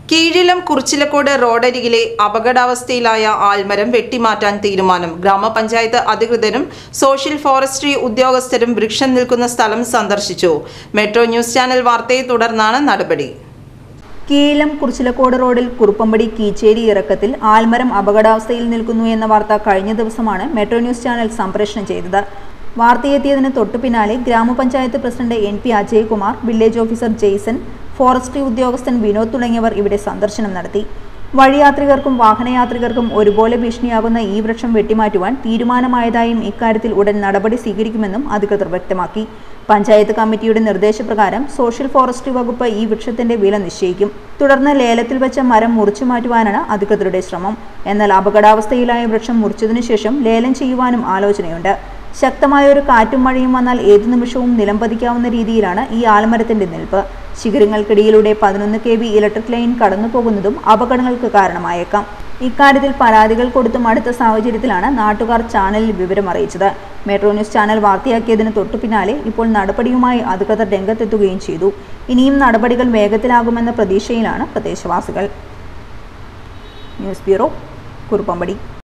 കീഴിലം കുറിച്ചിലക്കോട് റോഡരികിലെ അപകടാവസ്ഥയിലായ ആൽമരം വെട്ടിമാറ്റാൻ തീരുമാനം ഗ്രാമപഞ്ചായത്ത് അധികൃതരും സോഷ്യൽ ഫോറസ്ട്രി ഉദ്യോഗസ്ഥരും വൃക്ഷം നിൽക്കുന്ന സ്ഥലം സന്ദർശിച്ചു മെട്രോ ന്യൂസ് ചാനൽ വാർത്തയെ തുടർന്നാണ് നടപടി കീഴം കുറിച്ചിലക്കോട് റോഡിൽ കുറുപ്പമ്പടി കീച്ചേരി ഇറക്കത്തിൽ ആൽമരം അപകടാവസ്ഥയിൽ നിൽക്കുന്നു എന്ന വാർത്ത കഴിഞ്ഞ ദിവസമാണ് മെട്രോ ന്യൂസ് ചാനൽ സംപ്രേഷണം ചെയ്തത് വാർത്തയെത്തിയതിന് തൊട്ടു പിന്നാലെ ഗ്രാമപഞ്ചായത്ത് president N P Ajaykumar village officer Jaison forestry ഉദ്യോഗസ്ഥൻ വിനോദ് തുടങ്ങിയവർ ഇവിടെ സന്ദർശനം നടത്തി വഴിയാത്രികർക്കും വാഹനയാത്രികർക്കും ഒരുപോലെ ഭീഷണിയാകുന്ന ഈ വൃക്ഷം വെട്ടിമാറ്റുവാൻ തീരുമാനമായതായും ഇക്കാര്യത്തിൽ ഉടൻ നടപടി സ്വീകരിക്കുമെന്നും അധികൃതർ വ്യക്തമാക്കി പഞ്ചായത്ത് കമ്മിറ്റിയുടെ നിർദ്ദേശപ്രകാരം സോഷ്യൽ ഫോറസ്ട്രി വകുപ്പ് ഈ വൃക്ഷത്തിന്റെ വില നിശ്ചയിക്കും തുടർന്ന് ലേലത്തിൽ വെച്ച മരം മുറിച്ചു മാറ്റുവാനാണ് അധികൃതരുടെ ശ്രമം എന്നാൽ അപകടാവസ്ഥയിലായ വൃക്ഷം മുറിച്ചതിനു ശേഷം ലേലം ചെയ്യുവാനും ആലോചനയുണ്ട് ശക്തമായ ഒരു കാറ്റും മഴയും വന്നാൽ ഏതു നിമിഷവും നിലംപതിക്കാവുന്ന രീതിയിലാണ് ഈ ആൽമരത്തിന്റെ നിൽപ്പ് ശിഖരങ്ങൾക്കിടയിലൂടെ പതിനൊന്ന് കെ ബി ഇലക്ട്രിക് ലൈൻ കടന്നു പോകുന്നതും അപകടങ്ങൾക്ക് കാരണമായേക്കാം ഇക്കാര്യത്തിൽ പരാതികൾ കൊടുത്തും അടുത്ത സാഹചര്യത്തിലാണ് നാട്ടുകാർ ചാനലിൽ വിവരം അറിയിച്ചത് മെട്രോ ന്യൂസ് ചാനൽ വാർത്തയാക്കിയതിന് തൊട്ടു പിന്നാലെ ഇപ്പോൾ നടപടിയുമായി അധികൃതർ രംഗത്തെത്തുകയും ചെയ്തു ഇനിയും നടപടികൾ വേഗത്തിലാകുമെന്ന പ്രതീക്ഷയിലാണ് പ്രദേശവാസികൾ ന്യൂസ് ബ്യൂറോ കുറുപ്പമ്പടി